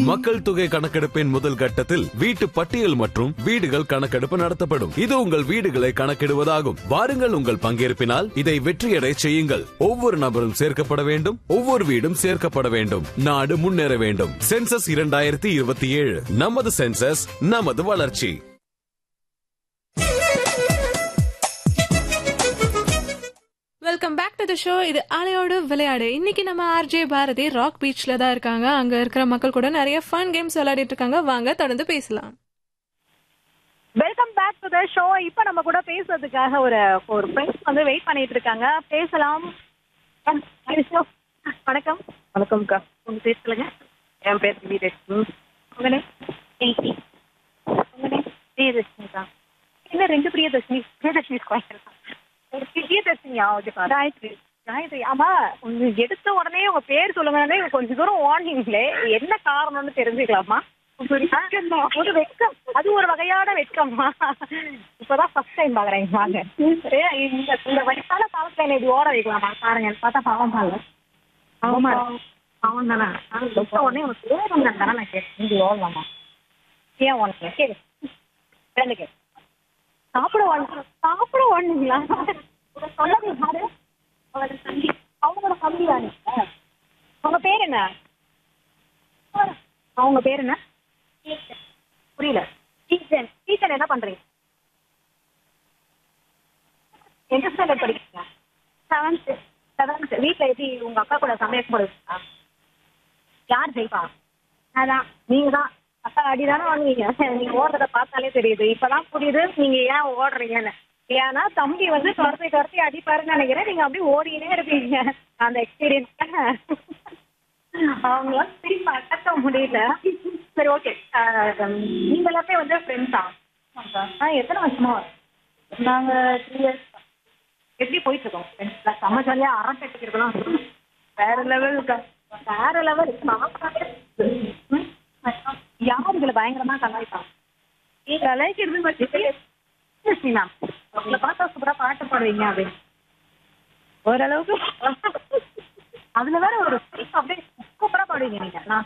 மக்கள் தொகை கணக்கெடுப்பின் முதல் கட்டத்தில் வீட்டு பட்டியல் மற்றும் வீடுகள் கணக்கெடுப்பு நடத்தப்படும் இது உங்கள் வீடுகளை கணக்கிடுவதாகும் வாருங்கள் உங்கள் பங்கேற்பினால் இதை வெற்றியடை செய்யுங்கள் ஒவ்வொரு நபரும் சேர்க்கப்பட வேண்டும் ஒவ்வொரு வீடும் சேர்க்கப்பட வேண்டும் நாடு முன்னேற வேண்டும் சென்சஸ் இரண்டாயிரத்தி இருபத்தி ஏழு நமது சென்சஸ் நமது வளர்ச்சி welcome back to the show இது அலையோடு விளையாடு இன்னைக்கு நம்ம ஆர்ஜே பாரதி ராக் பீச்ல தான் இருக்காங்க அங்க இருக்கிற மக்கள் கூட நிறைய ஃபன் கேம்ஸ் விளையாடிட்டு இருக்காங்க வாங்க தொடர்ந்து பேசலாம் welcome back to the show இப்போ நம்ம கூட பேசுறதுக்காக ஒரு ஒரு ஃப்ரெண்ட்ஸ் வந்து வெயிட் பண்ணிட்டு இருக்காங்க பேசலாம் வணக்கம் வணக்கம்க்கா உங்க பேர் சொல்லுங்க என் பேர் வீரலட்சுமி உங்க நேம் எயிட்டி உங்க நேம் பிரியதர்ஷினிக்கா என்ன ரெண்டு பிரியதர்ஷினி பிரியதர்ஷினி ஸ்கொயர் ஒரு பிரியதர்ஷினியா ஓகேப்பா காயத்ரி காயத்ரி ஆமா உங்க எடுத்த உடனே உங்க பேர் சொல்லுங்க கொஞ்சம் தூரம் ஓடுனீங்களே என்ன காரணம்னு தெரிஞ்சுக்கலாமா ஒரு வெட்கம் அது ஒரு வகையான வெட்கமா இப்பதான் ஃபர்ஸ்ட் டைம் பாக்குறேன் வாங்க ஏ, இந்த இந்த வயசான காலத்துல என்ன இது ஓட வைக்கலாமா பாருங்க எனக்கு பார்த்தா பாவம் பாருங்க ஆமா பாவம் தானே வெட்ட உடனே உனக்கு பேருங்க தானே நான் கேட்டேன் இது ஓடலாமா ஏன் உனக்கு சரி ரெண்டு கேட்டு சாப்பிட வாங்க சாப்பிட வாங்குங்களா சொன்னது யாரு அவரோட தம்பி அவங்களோட தம்பி தானே அவங்க பேர் என்ன அவங்க பேர் என்ன புரியல டீச்சர் டீச்சர் என்ன பண்றீங்க எந்த ஸ்டாண்டர்ட் படிக்கிறீங்க செவன்த் செவன்த் வீட்டில் எப்படி உங்க அக்கா கூட சமையல் போடுவீங்களா யார் ஜெயிப்பா அதான் நீங்க தான் அக்கா அடிதானே வாங்குவீங்க நீங்க ஓடுறத பார்த்தாலே தெரியுது இப்பதான் புரியுது நீங்க ஏன் ஓடுறீங்கன்னு ஏன்னா தம்பி வந்து துரத்தி துரத்தி அடிப்பாருன்னு நினைக்கிறேன் நீங்க அப்படியே ஓடினே இருப்பீங்க அந்த எக்ஸ்பீரியன்ஸ் அவங்களால திரும்ப அடக்க முடியல சரி ஓகே நீங்க எல்லாமே வந்து ஃப்ரெண்ட்ஸா ஆ எத்தனை வருஷமா நாங்க த்ரீ இயர்ஸ் எப்படி போயிட்டு இருக்கோம் ஃப்ரெண்ட்ஸ் செம்ம ஜாலியா அரட்டை இருக்கலாம் வேற லெவல் வேற லெவல் யார் இதுல பயங்கரமா கலாய்ப்பாங்க கலாய்க்கிறது மேம் உங்களை பார்த்தா சூப்பரா பாட்டு பாடுவீங்க அப்படின்னு ஓரளவுக்கு அதுல வேற ஒரு அப்படியே சூப்பரா பாடுவீங்க நீங்க நான்